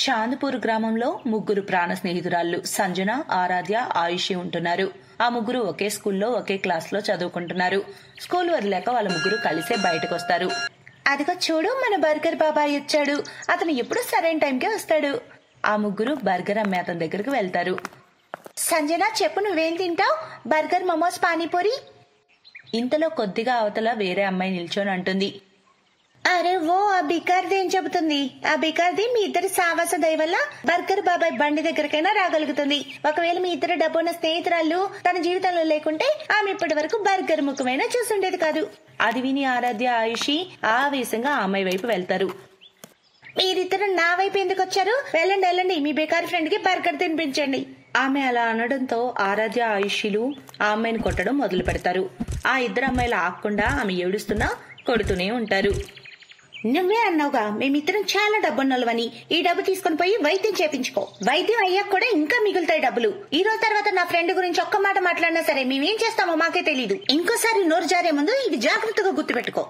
చాందపూర్ గ్రామంలో ముగ్గురు ప్రాణ స్నేహితురాళ్లు సంజన ఆరాధ్య ఆయుషి ఉంటున్నారు ఆ ముగ్గురు ఒకే స్కూల్లో ఒకే క్లాస్ లో చదువుకుంటున్నారు స్కూల్ వదిలేక వాళ్ళ ముగ్గురు కలిసే బయటకు వస్తారు అదిగో చూడు మన బర్గర్ బాబాయ్ వచ్చాడు అతను ఎప్పుడు సరైన టైంకే వస్తాడు ఆ ముగ్గురు బర్గర్ అమ్మే అతని దగ్గరకు వెళ్తారు సంజన చెప్పు నువ్వేం తింటావు బర్గర్ మోమోస్ పానీపూరి ఇంతలో కొద్దిగా అవతల వేరే అమ్మాయి నిల్చొని అంటుంది అరే ఓ ఆ బికార్ది ఏం చెబుతుంది ఆ బికార్ది మీ ఇద్దరి సావాస దయ వల్ల బర్గర్ బాబాయ్ బండి దగ్గరకైనా రాగలుగుతుంది ఒకవేళ మీ ఇద్దరు డబ్బున్న స్నేహితురాళ్ళు తన జీవితంలో లేకుంటే ఆమె ఇప్పటి వరకు బర్గర్ ముఖమైనా చూసుండేది కాదు అది విని ఆరాధ్య ఆయుషి ఆవేశంగా ఆ అమ్మాయి వైపు వెళ్తారు మీరిద్దరు నా వైపు ఎందుకు వచ్చారు వెళ్ళండి వెళ్ళండి మీ బేకారి ఫ్రెండ్ కి బర్గర్ తినిపించండి ఆమె అలా అనడంతో ఆరాధ్య ఆయుష్యులు ఆ అమ్మాయిని కొట్టడం మొదలు పెడతారు ఆ ఇద్దరు అమ్మాయిలు ఆగకుండా ఆమె ఏడుస్తున్నా కొడుతూనే ఉంటారు నువ్వే అన్నావుగా మేమిద్దరం చాలా డబ్బున్నోళ్ళవని ఈ డబ్బు తీసుకుని పోయి వైద్యం చేపించుకో వైద్యం అయ్యాక కూడా ఇంకా మిగులుతాయి డబ్బులు ఈ రోజు తర్వాత నా ఫ్రెండ్ గురించి ఒక్క మాట మాట్లాడినా సరే మేమేం చేస్తామో మాకే తెలీదు ఇంకోసారి నోరు జారే ముందు ఇది జాగ్రత్తగా గుర్తుపెట్టుకో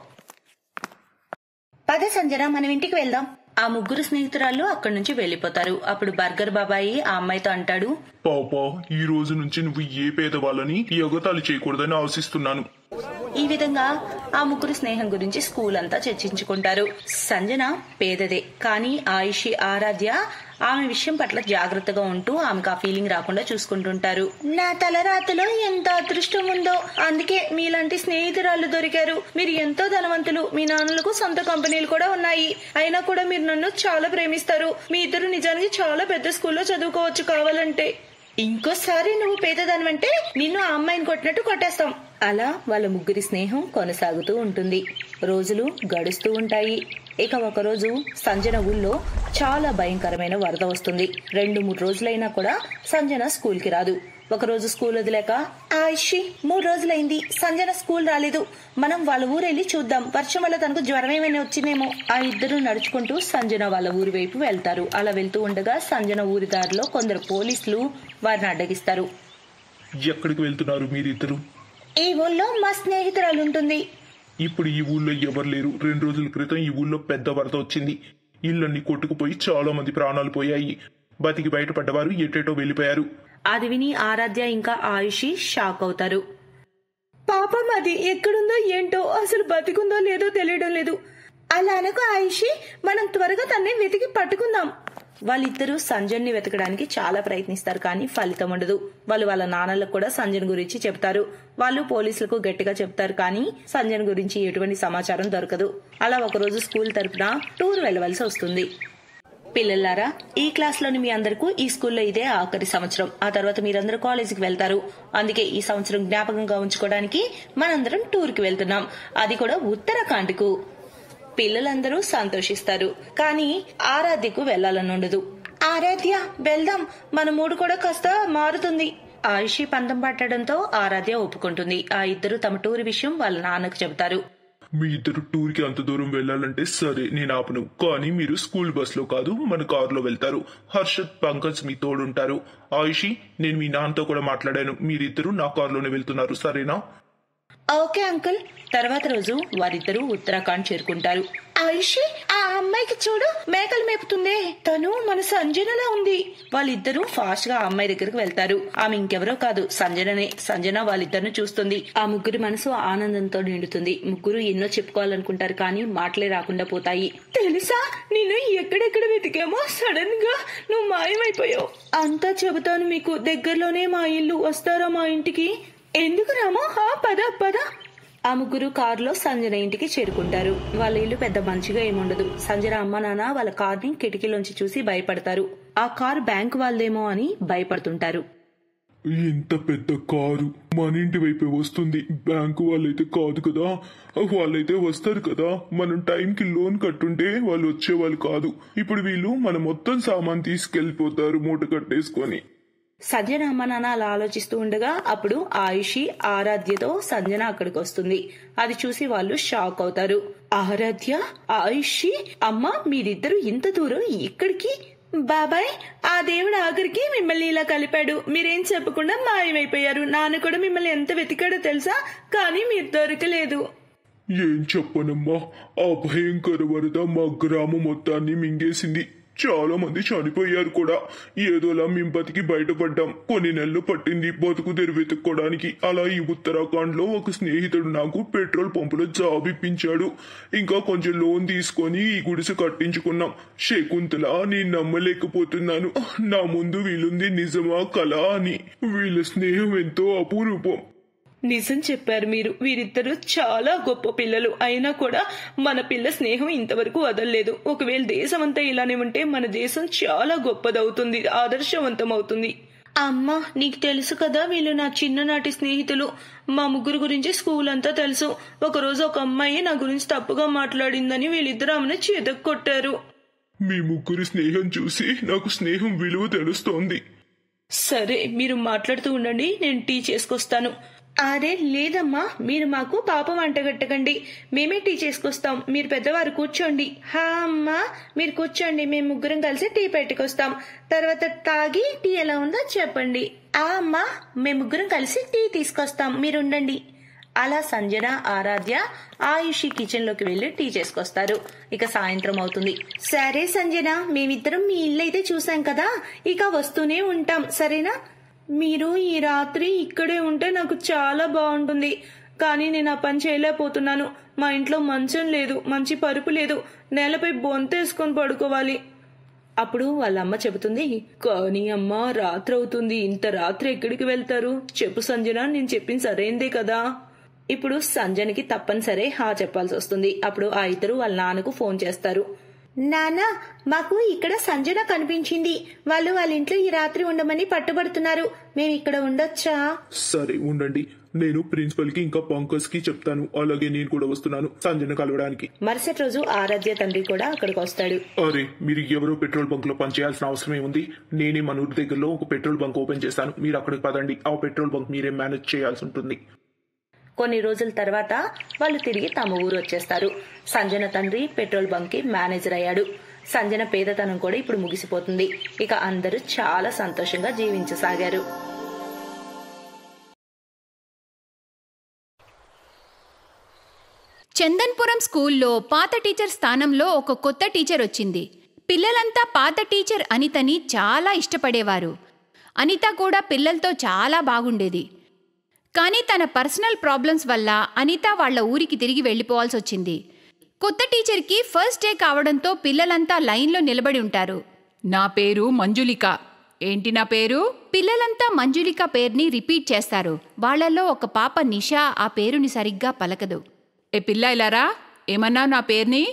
పద సంజన మనం ఇంటికి వెళ్దాం ఆ ముగ్గురు స్నేహితురాళ్ళు అక్కడి నుంచి వెళ్లిపోతారు అప్పుడు బర్గర్ బాబాయి ఆ అమ్మాయితో అంటాడు పాపా ఈ రోజు నుంచి నువ్వు ఏ పేదవాళ్ళని ఎగతాళి చేయకూడదని ఆశిస్తున్నాను ఈ విధంగా ఆ ముగ్గురు స్నేహం గురించి స్కూల్ అంతా చర్చించుకుంటారు సంజన పేదదే కానీ ఆయుషి ఆరాధ్య ఆమె విషయం పట్ల జాగ్రత్తగా ఉంటూ ఆమెకు ఆ ఫీలింగ్ రాకుండా చూసుకుంటుంటారు నా తలరాతలో ఎంత అదృష్టం ఉందో అందుకే మీలాంటి స్నేహితురాలు దొరికారు మీరు ఎంతో ధనవంతులు మీ నాన్నలకు సొంత కంపెనీలు కూడా ఉన్నాయి అయినా కూడా మీరు నన్ను చాలా ప్రేమిస్తారు మీ ఇద్దరు నిజానికి చాలా పెద్ద స్కూల్లో చదువుకోవచ్చు కావాలంటే ఇంకోసారి నువ్వు పేదదానివంటే నిన్ను ఆ అమ్మాయిని కొట్టినట్టు కొట్టేస్తాం అలా వాళ్ళ ముగ్గురి స్నేహం కొనసాగుతూ ఉంటుంది రోజులు గడుస్తూ ఉంటాయి ఇక ఒకరోజు సంజన ఊళ్ళో చాలా భయంకరమైన వరద వస్తుంది రెండు మూడు రోజులైనా కూడా సంజన స్కూల్ కి రాదు ఒకరోజు స్కూల్ వదిలేక ఆయిషి మూడు రోజులైంది సంజన స్కూల్ రాలేదు మనం వాళ్ళ ఊరు వెళ్ళి చూద్దాం వర్షం వల్ల తనకు జ్వరం ఏమైనా వచ్చిందేమో ఆ ఇద్దరు నడుచుకుంటూ సంజన వాళ్ళ ఊరి వైపు వెళ్తారు అలా వెళ్తూ ఉండగా సంజన ఊరి దారిలో కొందరు పోలీసులు వారిని అడ్డగిస్తారు ఎక్కడికి వెళ్తున్నారు మీరిద్దరు ఈ ఊళ్ళో మా స్నేహితురాలు ఉంటుంది ఇప్పుడు ఈ ఊళ్ళో ఎవరు లేరు రెండు రోజుల క్రితం ఈ ఊళ్ళో పెద్ద వరద వచ్చింది ఇళ్ళన్నీ కొట్టుకుపోయి చాలా మంది ప్రాణాలు పోయాయి బతికి బయటపడ్డవారు ఎటేటో వెళ్ళిపోయారు అది విని ఆరాధ్య ఇంకా ఆయుషి షాక్ అవుతారు పాపం అది ఎక్కడుందో ఏంటో అసలు బతికుందో లేదో తెలియడం లేదు అలా అనకు ఆయుషి మనం త్వరగా తన్నే వెతికి పట్టుకుందాం వాళ్ళిద్దరూ సంజన్ని వెతకడానికి చాలా ప్రయత్నిస్తారు కానీ ఫలితం ఉండదు వాళ్ళు వాళ్ళ నాన్నలకు కూడా సంజన్ గురించి చెప్తారు వాళ్ళు పోలీసులకు గట్టిగా చెప్తారు కానీ సంజన్ గురించి ఎటువంటి సమాచారం దొరకదు అలా ఒకరోజు స్కూల్ తరపున టూర్ వెళ్ళవలసి వస్తుంది పిల్లలారా ఈ క్లాస్ లోని మీ అందరికీ ఈ స్కూల్లో ఇదే ఆఖరి సంవత్సరం ఆ తర్వాత మీరందరూ కాలేజీకి వెళ్తారు అందుకే ఈ సంవత్సరం జ్ఞాపకంగా ఉంచుకోవడానికి మనందరం టూర్ కి వెళ్తున్నాం అది కూడా ఉత్తరాఖండ్ కు పిల్లలందరూ సంతోషిస్తారు కానీ ఆరాధ్యకు వెళ్లాలని ఉండదు ఆరాధ్య వెళ్దాం మన మూడు కూడా కాస్త మారుతుంది ఆయుషి పందం పట్టడంతో ఆరాధ్య ఒప్పుకుంటుంది ఆ ఇద్దరు తమ టూర్ విషయం వాళ్ళ నాన్నకు చెబుతారు మీ ఇద్దరు టూర్ కి అంత దూరం వెళ్ళాలంటే సరే నేను ఆపను కానీ మీరు స్కూల్ బస్ లో కాదు మన కారులో వెళ్తారు హర్షత్ పంకజ్ మీ తోడుంటారు ఆయుషి నేను మీ నాన్నతో కూడా మాట్లాడాను మీరిద్దరు నా కారులోనే వెళ్తున్నారు సరేనా ఓకే అంకుల్ తర్వాత రోజు వారిద్దరూ ఉత్తరాఖండ్ చేరుకుంటారు ఆయుషి ఆ అమ్మాయికి చూడు మేకలు మేపుతుందే తను మన సంజనలా ఉంది వాళ్ళిద్దరూ ఫాస్ట్ గా ఆ అమ్మాయి దగ్గరకు వెళ్తారు ఆమె ఇంకెవరో కాదు సంజననే సంజన వాళ్ళిద్దరిని చూస్తుంది ఆ ముగ్గురి మనసు ఆనందంతో నిండుతుంది ముగ్గురు ఎన్నో చెప్పుకోవాలనుకుంటారు కానీ మాటలే రాకుండా పోతాయి తెలుసా నేను ఎక్కడెక్కడ వెతికామో సడన్ గా నువ్వు మాయమైపోయావు అంతా చెబుతాను మీకు దగ్గరలోనే మా ఇల్లు వస్తారా మా ఇంటికి ఎందుకు రామో హా పద పద ఆ ముగ్గురు కారులో సంజన ఇంటికి చేరుకుంటారు వాళ్ళ ఇల్లు పెద్ద మంచిగా ఏముండదు సంజన అమ్మ నాన్న వాళ్ళ కార్ని కిటికీలోంచి చూసి భయపడతారు ఆ కారు బ్యాంక్ వాళ్ళదేమో అని భయపడుతుంటారు ఎంత పెద్ద కారు మన ఇంటి వైపే వస్తుంది బ్యాంకు వాళ్ళైతే కాదు కదా వాళ్ళైతే వస్తారు కదా మనం టైంకి లోన్ కట్టుంటే వాళ్ళు వచ్చేవాళ్ళు కాదు ఇప్పుడు వీళ్ళు మన మొత్తం సామాన్ తీసుకెళ్లిపోతారు మూట కట్టేసుకొని సంజన అమ్మ నాన్న అలా ఆలోచిస్తూ ఉండగా అప్పుడు ఆయుషి ఆరాధ్యతో సంజన అక్కడికి వస్తుంది అది చూసి వాళ్ళు షాక్ అవుతారు ఆరాధ్య ఆయుషి అమ్మ మీరిద్దరు ఇంత దూరం ఇక్కడికి బాబాయ్ ఆ దేవుడు ఆఖరికి మిమ్మల్ని ఇలా కలిపాడు మీరేం చెప్పకుండా మాయమైపోయారు నాన్న కూడా మిమ్మల్ని ఎంత వెతికాడో తెలుసా కానీ మీరు దొరకలేదు ఏం చెప్పనమ్మా ఆ భయంకర వరద మా గ్రామం మొత్తాన్ని మింగేసింది చాలా మంది చనిపోయారు కూడా ఏదోలా మేము బతికి బయటపడ్డాం కొన్ని నెలలు పట్టింది బతుకు తెరి వెతుక్కోవడానికి అలా ఈ ఉత్తరాఖండ్ లో ఒక స్నేహితుడు నాకు పెట్రోల్ పంపులో జాబ్ ఇప్పించాడు ఇంకా కొంచెం లోన్ తీసుకొని ఈ గుడిసె కట్టించుకున్నాం శకుంతల నేను నమ్మలేకపోతున్నాను నా ముందు వీళ్ళుంది నిజమా కళ అని వీళ్ళ స్నేహం ఎంతో అపూర్వం నిజం చెప్పారు మీరు వీరిద్దరూ చాలా గొప్ప పిల్లలు అయినా కూడా మన పిల్ల స్నేహం ఇంతవరకు వదలలేదు ఒకవేళ దేశం అంతా ఇలానే ఉంటే మన దేశం చాలా గొప్పదవుతుంది ఆదర్శవంతం అవుతుంది అమ్మా నీకు తెలుసు కదా వీళ్ళు నా చిన్ననాటి స్నేహితులు మా ముగ్గురు గురించి స్కూల్ అంతా తెలుసు ఒకరోజు ఒక అమ్మాయి నా గురించి తప్పుగా మాట్లాడిందని వీళ్ళిద్దరు ఆమెను చేతక్కొట్టారు మీ ముగ్గురి స్నేహం చూసి నాకు స్నేహం విలువ తెలుస్తోంది సరే మీరు మాట్లాడుతూ ఉండండి నేను టీ చేసుకొస్తాను అరే లేదమ్మా మీరు మాకు పాపం అంటగట్టకండి మేమే టీ చేసుకొస్తాం మీరు పెద్దవారు కూర్చోండి హా అమ్మా మీరు కూర్చోండి మేము ముగ్గురం కలిసి టీ పెట్టుకొస్తాం తర్వాత తాగి టీ ఎలా ఉందో చెప్పండి ఆ అమ్మా మేము ముగ్గురం కలిసి టీ తీసుకొస్తాం మీరు ఉండండి అలా సంజన ఆరాధ్య ఆయుషి కిచెన్ లోకి వెళ్లి టీ చేసుకొస్తారు ఇక సాయంత్రం అవుతుంది సరే సంజన మేమిద్దరం మీ ఇల్లు అయితే చూసాం కదా ఇక వస్తూనే ఉంటాం సరేనా మీరు ఈ రాత్రి ఇక్కడే ఉంటే నాకు చాలా బాగుంటుంది కానీ నేను ఆ పని చేయలేకపోతున్నాను మా ఇంట్లో మంచం లేదు మంచి పరుపు లేదు నేలపై బొంతేసుకొని పడుకోవాలి అప్పుడు వాళ్ళ అమ్మ చెబుతుంది కానీ అమ్మ రాత్రి అవుతుంది ఇంత రాత్రి ఎక్కడికి వెళ్తారు చెప్పు సంజన నేను చెప్పింది సరైందే కదా ఇప్పుడు సంజనకి తప్పనిసరే హా చెప్పాల్సి వస్తుంది అప్పుడు ఆ ఇద్దరు వాళ్ళ నాన్నకు ఫోన్ చేస్తారు నానా మాకు ఇక్కడ సంజన కనిపించింది వాళ్ళు వాళ్ళ ఇంట్లో ఈ రాత్రి ఉండమని పట్టుబడుతున్నారు మేము ఇక్కడ ఉండొచ్చా సరే ఉండండి నేను ప్రిన్సిపల్ కి ఇంకా పంకజ్ కి చెప్తాను అలాగే నేను కూడా వస్తున్నాను సంజన కలవడానికి మరుసటి రోజు ఆరాధ్య తండ్రి కూడా అక్కడికి వస్తాడు అరే మీరు ఎవరో పెట్రోల్ బంక్ లో పనిచేయాల్సిన అవసరం ఏముంది నేనే మన ఊరి దగ్గరలో ఒక పెట్రోల్ బంక్ ఓపెన్ చేస్తాను మీరు అక్కడికి పదండి ఆ పెట్రోల్ బంక్ మీరే మేనేజ్ చేయాల్సి ఉంటుంది కొన్ని రోజుల తర్వాత వాళ్ళు తిరిగి తమ ఊరు వచ్చేస్తారు సంజన తండ్రి పెట్రోల్ బంక్ కి మేనేజర్ అయ్యాడు సంజన పేదతనం కూడా ఇప్పుడు ముగిసిపోతుంది ఇక అందరూ చాలా సంతోషంగా జీవించసాగారు చందన్పురం స్కూల్లో పాత టీచర్ స్థానంలో ఒక కొత్త టీచర్ వచ్చింది పిల్లలంతా పాత టీచర్ అనితని చాలా ఇష్టపడేవారు అనిత కూడా పిల్లలతో చాలా బాగుండేది కానీ తన పర్సనల్ ప్రాబ్లమ్స్ వల్ల అనిత వాళ్ళ ఊరికి తిరిగి వెళ్ళిపోవాల్సి వచ్చింది కొత్త టీచర్కి ఫస్ట్ డే కావడంతో పిల్లలంతా లైన్లో నిలబడి ఉంటారు నా పేరు మంజులిక ఏంటి నా పేరు పిల్లలంతా మంజులిక పేరుని రిపీట్ చేస్తారు వాళ్ళల్లో ఒక పాప నిషా ఆ పేరుని సరిగ్గా పలకదు ఏ పిల్ల ఇలారా ఏమన్నా నా పేరుని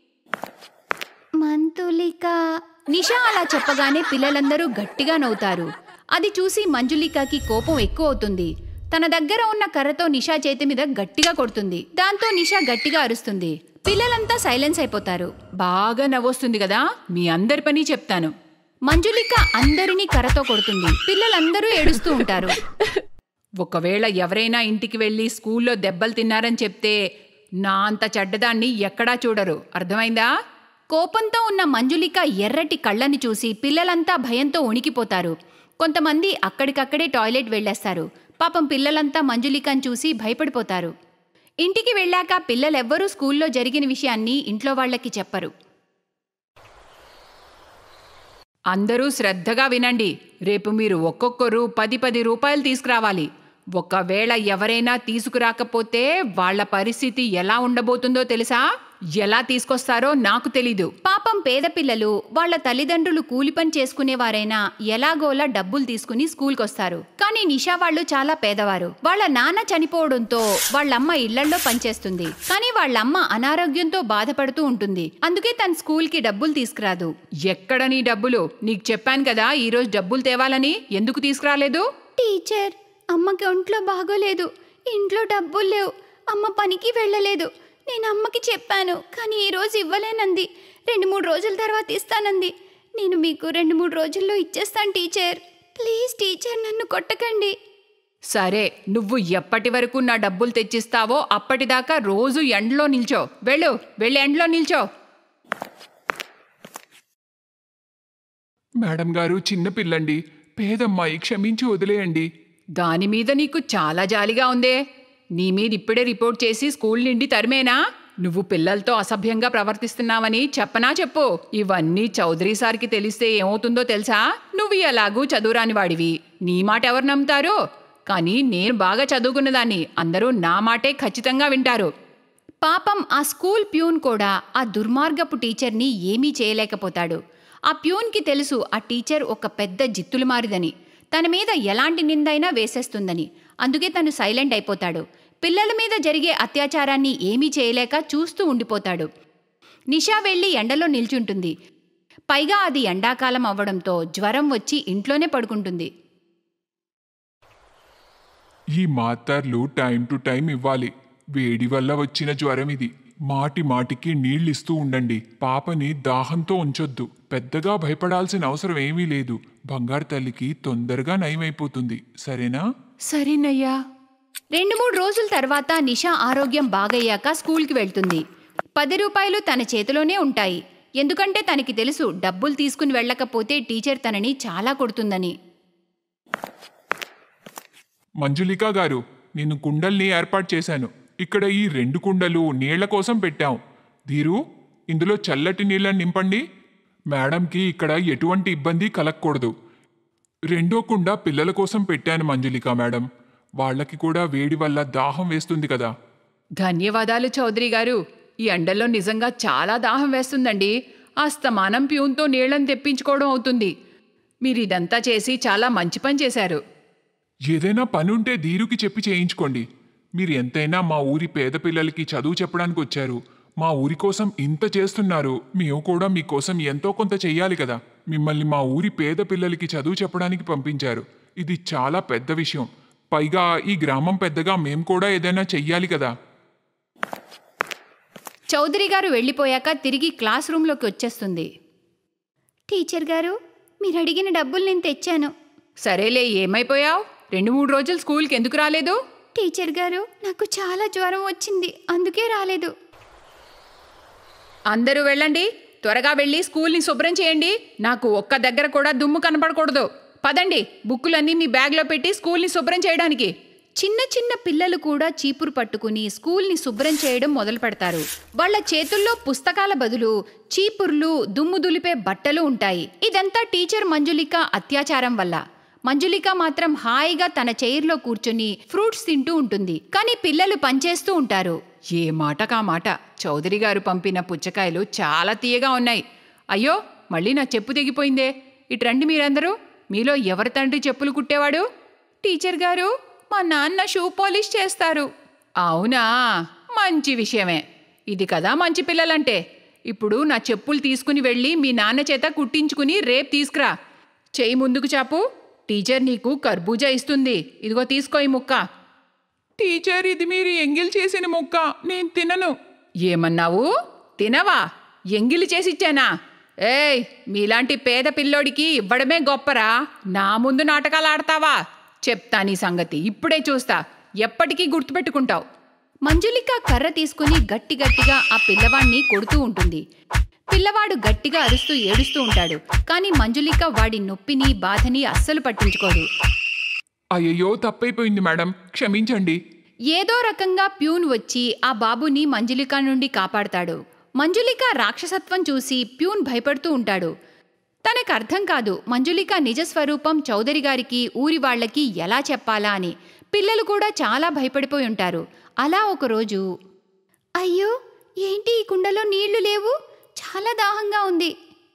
మంతులిక నిషా అలా చెప్పగానే పిల్లలందరూ గట్టిగా నవ్వుతారు అది చూసి మంజులికకి కోపం ఎక్కువ అవుతుంది తన దగ్గర ఉన్న కర్రతో నిషా చేతి మీద గట్టిగా కొడుతుంది దాంతో నిషా గట్టిగా అరుస్తుంది పిల్లలంతా సైలెన్స్ అయిపోతారు బాగా నవ్వొస్తుంది కదా మీ అందరి పని చెప్తాను మంజులిక అందరినీ కర్రతో కొడుతుంది పిల్లలందరూ ఏడుస్తూ ఉంటారు ఒకవేళ ఎవరైనా ఇంటికి వెళ్ళి స్కూల్లో దెబ్బలు తిన్నారని చెప్తే నా అంత చెడ్డదాన్ని ఎక్కడా చూడరు అర్థమైందా కోపంతో ఉన్న మంజులిక ఎర్రటి కళ్ళని చూసి పిల్లలంతా భయంతో ఉణికిపోతారు కొంతమంది అక్కడికక్కడే టాయిలెట్ వెళ్ళేస్తారు పాపం పిల్లలంతా మంజులికను చూసి భయపడిపోతారు ఇంటికి వెళ్ళాక పిల్లలెవ్వరూ స్కూల్లో జరిగిన విషయాన్ని ఇంట్లో వాళ్ళకి చెప్పరు అందరూ శ్రద్ధగా వినండి రేపు మీరు ఒక్కొక్కరు పది పది రూపాయలు తీసుకురావాలి ఒకవేళ ఎవరైనా తీసుకురాకపోతే వాళ్ళ పరిస్థితి ఎలా ఉండబోతుందో తెలుసా ఎలా తీసుకొస్తారో నాకు తెలీదు పాపం పేద పిల్లలు వాళ్ళ తల్లిదండ్రులు కూలి పని చేసుకునేవారైనా ఎలాగోలా డబ్బులు తీసుకుని స్కూల్కొస్తారు కానీ నిషా వాళ్ళు చాలా పేదవారు వాళ్ళ నాన్న చనిపోవడంతో వాళ్ళమ్మ ఇళ్లల్లో పనిచేస్తుంది కానీ వాళ్ళమ్మ అనారోగ్యంతో బాధపడుతూ ఉంటుంది అందుకే తన స్కూల్ కి డబ్బులు తీసుకురాదు ఎక్కడ నీ డబ్బులు నీకు చెప్పాను కదా ఈ రోజు డబ్బులు తేవాలని ఎందుకు తీసుకురాలేదు టీచర్ అమ్మకి ఒంట్లో బాగోలేదు ఇంట్లో డబ్బులు లేవు అమ్మ పనికి వెళ్ళలేదు నేను అమ్మకి చెప్పాను కానీ ఈ రోజు ఇవ్వలేనంది రెండు మూడు రోజుల తర్వాత ఇస్తానంది నేను మీకు రెండు మూడు రోజుల్లో ఇచ్చేస్తాను టీచర్ ప్లీజ్ టీచర్ నన్ను కొట్టకండి సరే నువ్వు ఎప్పటి వరకు నా డబ్బులు తెచ్చిస్తావో అప్పటిదాకా రోజు ఎండలో నిల్చో వెళ్ళు వెళ్ళి ఎండలో నిల్చో మేడం గారు చిన్నపిల్లండి పేదమ్మాయి క్షమించి వదిలేయండి దాని మీద నీకు చాలా జాలిగా ఉందే నీ మీద ఇప్పుడే రిపోర్ట్ చేసి స్కూల్ నుండి తరిమేనా నువ్వు పిల్లలతో అసభ్యంగా ప్రవర్తిస్తున్నావని చెప్పనా చెప్పు ఇవన్నీ చౌదరి సార్కి తెలిస్తే ఏమవుతుందో తెలుసా నువ్వు ఎలాగూ చదువురాని వాడివి నీ మాట ఎవరు నమ్ముతారు కానీ నేను బాగా చదువుకున్నదాన్ని అందరూ నా మాటే ఖచ్చితంగా వింటారు పాపం ఆ స్కూల్ ప్యూన్ కూడా ఆ దుర్మార్గపు టీచర్ని ఏమీ చేయలేకపోతాడు ఆ ప్యూన్కి తెలుసు ఆ టీచర్ ఒక పెద్ద జిత్తులు మారిదని తన మీద ఎలాంటి నిందైనా వేసేస్తుందని అందుకే తను సైలెంట్ అయిపోతాడు పిల్లల మీద జరిగే అత్యాచారాన్ని ఏమీ చేయలేక చూస్తూ ఉండిపోతాడు నిషా వెళ్ళి ఎండలో నిల్చుంటుంది పైగా అది ఎండాకాలం అవ్వడంతో జ్వరం వచ్చి ఇంట్లోనే పడుకుంటుంది ఈ మాత్రలు టైం టు టైం ఇవ్వాలి వేడి వల్ల వచ్చిన జ్వరం ఇది మాటి మాటికి నీళ్ళిస్తూ ఉండండి పాపని దాహంతో ఉంచొద్దు పెద్దగా భయపడాల్సిన అవసరం ఏమీ లేదు బంగారు తల్లికి తొందరగా నయమైపోతుంది సరేనా సరేనయ్యా రెండు మూడు రోజుల తర్వాత నిషా ఆరోగ్యం బాగయ్యాక స్కూల్కి వెళ్తుంది పది రూపాయలు తన చేతిలోనే ఉంటాయి ఎందుకంటే తనకి తెలుసు డబ్బులు తీసుకుని వెళ్ళకపోతే టీచర్ తనని చాలా కొడుతుందని మంజులిక గారు నేను కుండల్ని ఏర్పాటు చేశాను ఇక్కడ ఈ రెండు కుండలు నీళ్ల కోసం పెట్టాం ధీరు ఇందులో చల్లటి నీళ్ళని నింపండి మేడంకి ఇక్కడ ఎటువంటి ఇబ్బంది కలగకూడదు రెండో కుండ పిల్లల కోసం పెట్టాను మంజులిక మేడం వాళ్ళకి కూడా వేడి వల్ల దాహం వేస్తుంది కదా ధన్యవాదాలు చౌదరి గారు ఈ ఎండల్లో నిజంగా చాలా దాహం వేస్తుందండి అస్తమానం ప్యూన్తో నీళ్లను తెప్పించుకోవడం అవుతుంది మీరు ఇదంతా చేసి చాలా మంచి పని చేశారు ఏదైనా పని ఉంటే ధీరుకి చెప్పి చేయించుకోండి మీరు ఎంతైనా మా ఊరి పేద పిల్లలకి చదువు చెప్పడానికి వచ్చారు మా ఊరి కోసం ఇంత చేస్తున్నారు మేము కూడా మీకోసం ఎంతో కొంత చెయ్యాలి కదా మిమ్మల్ని మా ఊరి పేద పిల్లలకి చదువు చెప్పడానికి పంపించారు ఇది చాలా పెద్ద విషయం పైగా ఈ గ్రామం పెద్దగా మేం కూడా ఏదైనా చెయ్యాలి కదా చౌదరి గారు వెళ్ళిపోయాక తిరిగి క్లాస్ రూమ్లోకి వచ్చేస్తుంది టీచర్ గారు మీరు అడిగిన డబ్బులు నేను తెచ్చాను సరేలే ఏమైపోయావు రెండు మూడు రోజులు స్కూల్కి ఎందుకు రాలేదు టీచర్ గారు నాకు చాలా జ్వరం వచ్చింది అందుకే రాలేదు అందరూ వెళ్ళండి త్వరగా వెళ్ళి స్కూల్ని శుభ్రం చేయండి నాకు ఒక్క దగ్గర కూడా దుమ్ము కనపడకూడదు పదండి బుక్కులన్నీ మీ బ్యాగ్లో పెట్టి స్కూల్ని శుభ్రం చేయడానికి చిన్న చిన్న పిల్లలు కూడా చీపురు పట్టుకుని స్కూల్ని శుభ్రం చేయడం మొదలు పెడతారు వాళ్ళ చేతుల్లో పుస్తకాల బదులు చీపుర్లు దుమ్ము దులిపే బట్టలు ఉంటాయి ఇదంతా టీచర్ మంజులిక అత్యాచారం వల్ల మంజులిక మాత్రం హాయిగా తన చైర్లో కూర్చుని ఫ్రూట్స్ తింటూ ఉంటుంది కానీ పిల్లలు పనిచేస్తూ ఉంటారు ఏ మాటకా మాట చౌదరి గారు పంపిన పుచ్చకాయలు చాలా తీయగా ఉన్నాయి అయ్యో మళ్ళీ నా చెప్పు తెగిపోయిందే ఇటు రండి మీరందరూ మీలో ఎవరి తండ్రి చెప్పులు కుట్టేవాడు టీచర్ గారు మా నాన్న షూ పాలిష్ చేస్తారు అవునా మంచి విషయమే ఇది కదా మంచి పిల్లలంటే ఇప్పుడు నా చెప్పులు తీసుకుని వెళ్ళి మీ నాన్న చేత కుట్టించుకుని రేపు తీసుకురా చెయ్యి ముందుకు చాపు టీచర్ నీకు కర్బూజా ఇస్తుంది ఇదిగో తీసుకో ఈ ముక్క టీచర్ ఇది మీరు ఎంగిల్ చేసిన ముక్క నేను తినను ఏమన్నావు తినవా ఎంగిలి చేసిచ్చానా ఏయ్ మీలాంటి పేద పిల్లోడికి ఇవ్వడమే గొప్పరా నా ముందు నాటకాలు ఆడతావా చెప్తా నీ సంగతి ఇప్పుడే చూస్తా ఎప్పటికీ గుర్తుపెట్టుకుంటావు మంజులిక కర్ర తీసుకుని గట్టి గట్టిగా ఆ పిల్లవాణ్ణి కొడుతూ ఉంటుంది పిల్లవాడు గట్టిగా అరుస్తూ ఏడుస్తూ ఉంటాడు కానీ మంజులిక వాడి నొప్పిని బాధని అస్సలు పట్టించుకోదు అయ్యయ్యో తప్పైపోయింది మేడం క్షమించండి ఏదో రకంగా ప్యూన్ వచ్చి ఆ బాబుని మంజులిక నుండి కాపాడతాడు మంజులిక రాక్షసత్వం చూసి ప్యూన్ భయపడుతూ ఉంటాడు తనకు అర్థం కాదు మంజులిక నిజ స్వరూపం చౌదరి గారికి ఊరి వాళ్ళకి ఎలా చెప్పాలా అని పిల్లలు కూడా చాలా భయపడిపోయి ఉంటారు అలా ఒకరోజు అయ్యో ఏంటి ఈ కుండలో నీళ్లు లేవు చాలా దాహంగా ఉంది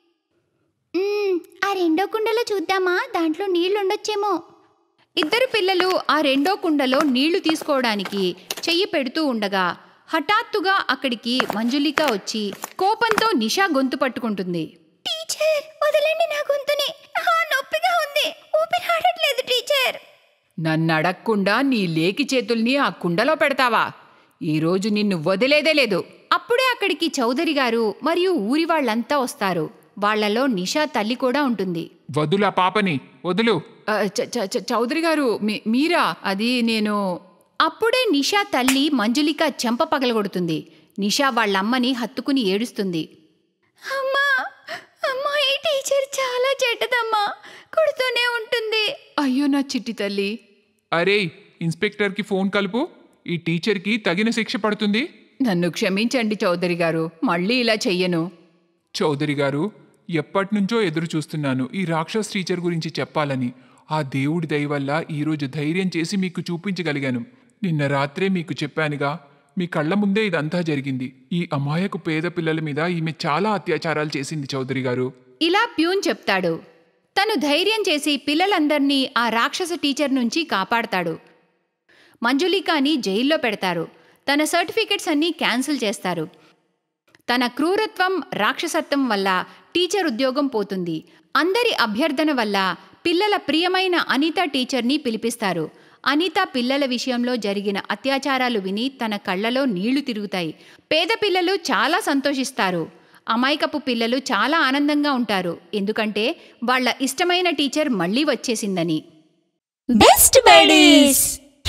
ఆ రెండో కుండలో చూద్దామా దాంట్లో నీళ్లు ఉండొచ్చేమో ఇద్దరు పిల్లలు ఆ రెండో కుండలో నీళ్లు తీసుకోవడానికి చెయ్యి పెడుతూ ఉండగా హఠాత్తుగా అక్కడికి మంజులిక వచ్చి కోపంతో నిషా గొంతు పట్టుకుంటుంది టీచర్ వదలండి నా గొంతుని నొప్పిగా ఉంది ఊపిరాడట్లేదు టీచర్ నన్ను అడగకుండా నీ లేకి చేతుల్ని ఆ కుండలో పెడతావా ఈరోజు నిన్ను వదిలేదే లేదు అప్పుడే అక్కడికి చౌదరి గారు మరియు ఊరి వాళ్ళంతా వస్తారు వాళ్ళలో నిషా తల్లి కూడా ఉంటుంది వదులు ఆ పాపని వదులు ఆ, చ- చ- చ- చౌదరి గారు మీ- మీరా అది నేను అప్పుడే నిషా తల్లి మంజులిక చెంప పగలగొడుతుంది నిషా వాళ్ళమ్మని హత్తుకుని ఏడుస్తుంది అమ్మా అమ్మా ఈ టీచర్ చాలా చెడ్డదమ్మా కొడుతూనే ఉంటుంది అయ్యో నా చిట్టి తల్లి అరే ఇన్స్పెక్టర్కి ఫోన్ కలుపు ఈ టీచర్కి తగిన శిక్ష పడుతుంది నన్ను క్షమించండి చౌదరి గారు మళ్ళీ ఇలా చెయ్యను చౌదరి గారు ఎప్పటినుంచో ఎదురు చూస్తున్నాను ఈ రాక్షస్ టీచర్ గురించి చెప్పాలని ఆ దేవుడి దయ వల్ల ఈరోజు ధైర్యం చేసి మీకు చూపించగలిగాను నిన్న రాత్రే మీకు చెప్పానుగా మీ కళ్ళ ముందే ఇదంతా జరిగింది ఈ అమాయకు పేద పిల్లల మీద ఈమె చాలా అత్యాచారాలు చేసింది చౌదరి గారు ఇలా ప్యూన్ చెప్తాడు తను ధైర్యం చేసి పిల్లలందర్నీ ఆ రాక్షస టీచర్ నుంచి కాపాడతాడు మంజులికాని జైల్లో పెడతారు తన సర్టిఫికెట్స్ అన్నీ క్యాన్సిల్ చేస్తారు తన క్రూరత్వం రాక్షసత్వం వల్ల టీచర్ ఉద్యోగం పోతుంది అందరి అభ్యర్థన వల్ల పిల్లల ప్రియమైన అనిత టీచర్ని పిలిపిస్తారు అనిత పిల్లల విషయంలో జరిగిన అత్యాచారాలు విని తన కళ్ళలో నీళ్లు తిరుగుతాయి పేద పిల్లలు చాలా సంతోషిస్తారు అమాయకపు పిల్లలు చాలా ఆనందంగా ఉంటారు ఎందుకంటే వాళ్ళ ఇష్టమైన టీచర్ మళ్ళీ వచ్చేసిందని బెస్ట్ బడీస్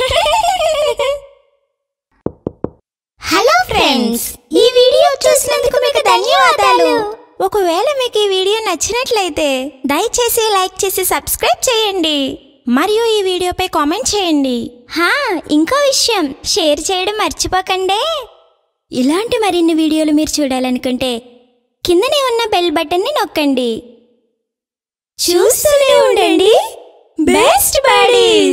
హలో ఫ్రెండ్స్ ఈ వీడియో చూసినందుకు మీకు ధన్యవాదాలు ఒకవేళ మీకు ఈ వీడియో నచ్చినట్లయితే దయచేసి లైక్ చేసి సబ్స్క్రైబ్ చేయండి మరియు ఈ వీడియోపై కామెంట్ చేయండి హా ఇంకో విషయం షేర్ చేయడం మర్చిపోకండి ఇలాంటి మరిన్ని వీడియోలు మీరు చూడాలనుకుంటే కిందనే ఉన్న బెల్ బటన్ని నొక్కండి చూస్తూనే ఉండండి బెస్ట్ బడీస్